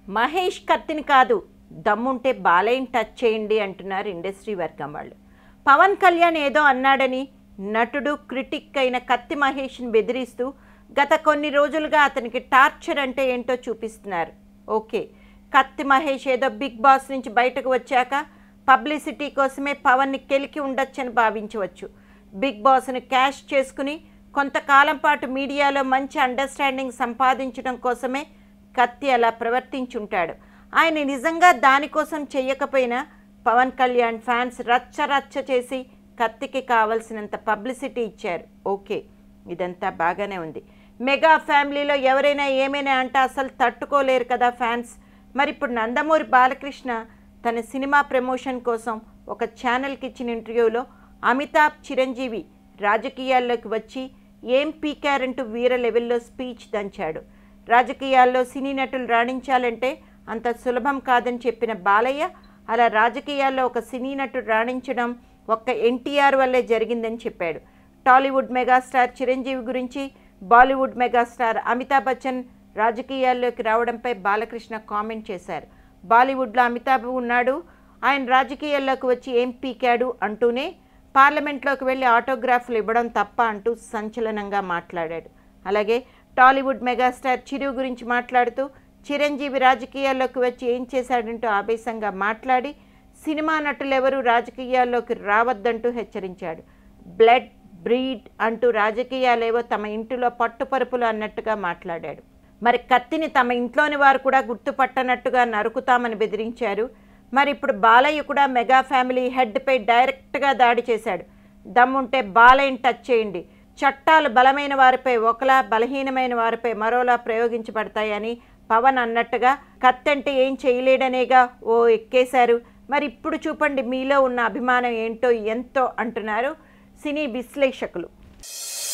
మహేష్ కత్తిని కాదు దమ్ముంటే బాలయ్యని టచ్ చేయండి అంటున్నారు ఇండస్ట్రీ వర్గం వాళ్ళు పవన్ కళ్యాణ్ ఏదో అన్నాడని నటుడు క్రిటిక్ అయిన కత్తి మహేష్ని బెదిరిస్తూ గత కొన్ని రోజులుగా అతనికి టార్చర్ అంటే ఏంటో చూపిస్తున్నారు ఓకే కత్తి మహేష్ ఏదో బిగ్ బాస్ నుంచి బయటకు వచ్చాక పబ్లిసిటీ కోసమే పవన్ని కెలికి ఉండొచ్చని భావించవచ్చు బిగ్ బాస్ను క్యాష్ చేసుకుని కొంతకాలం పాటు మీడియాలో మంచి అండర్స్టాండింగ్ సంపాదించడం కోసమే కత్తి అలా ప్రవర్తించుంటాడు ఆయన నిజంగా దానికోసం చెయ్యకపోయినా పవన్ కళ్యాణ్ ఫ్యాన్స్ రచ్చ రచ్చ చేసి కత్తికి కావలసినంత పబ్లిసిటీ ఇచ్చారు ఓకే ఇదంతా బాగానే ఉంది మెగా ఫ్యామిలీలో ఎవరైనా ఏమైనా అంటే అసలు తట్టుకోలేరు కదా ఫ్యాన్స్ మరి ఇప్పుడు నందమూరి బాలకృష్ణ తన సినిమా ప్రమోషన్ కోసం ఒక ఛానల్కి ఇచ్చిన ఇంటర్వ్యూలో అమితాబ్ చిరంజీవి రాజకీయాల్లోకి వచ్చి ఏం పీకారంటూ వీర లెవెల్లో స్పీచ్ దంచాడు రాజకీయాల్లో సినీ నటులు రాణించాలంటే అంత సులభం కాదని చెప్పిన బాలయ్య అలా రాజకీయాల్లో ఒక సినీ నటుడు రాణించడం ఒక్క ఎన్టీఆర్ వల్లే జరిగిందని చెప్పాడు టాలీవుడ్ మెగాస్టార్ చిరంజీవి గురించి బాలీవుడ్ మెగాస్టార్ అమితాబ్ బచ్చన్ రాజకీయాల్లోకి రావడంపై బాలకృష్ణ కామెంట్ చేశారు బాలీవుడ్లో అమితాబ్ ఉన్నాడు ఆయన రాజకీయాల్లోకి వచ్చి ఏం పీకాడు అంటూనే పార్లమెంట్లోకి వెళ్ళి ఆటోగ్రాఫ్లు ఇవ్వడం తప్ప అంటూ సంచలనంగా మాట్లాడాడు అలాగే టాలీవుడ్ మెగాస్టార్ చిరు గురించి మాట్లాడుతూ చిరంజీవి రాజకీయాల్లోకి వచ్చి ఏం చేశాడంటూ ఆవేశంగా మాట్లాడి సినిమా నటులెవరూ రాజకీయాల్లోకి రావద్దంటూ హెచ్చరించాడు బ్లడ్ బ్రీడ్ అంటూ రాజకీయాలేవో తమ ఇంటిలో పట్టుపరుపులు అన్నట్టుగా మాట్లాడాడు మరి కత్తిని తమ ఇంట్లోని వారు కూడా గుర్తుపట్టనట్టుగా నరుకుతామని బెదిరించారు మరి ఇప్పుడు బాలయ్య కూడా మెగా ఫ్యామిలీ హెడ్పై డైరెక్ట్గా దాడి చేశాడు దమ్ముంటే బాలయ్యని టచ్ చేయండి చట్టాలు బలమైన వారిపై ఒకలా బలహీనమైన వారిపై మరోలా ప్రయోగించబడతాయని పవన్ అన్నట్టుగా కత్తంటే ఏం చేయలేడనేగా ఓ ఎక్కేశారు మరి ఇప్పుడు చూపండి మీలో ఉన్న అభిమానం ఏంటో ఎంతో అంటున్నారు సినీ విశ్లేషకులు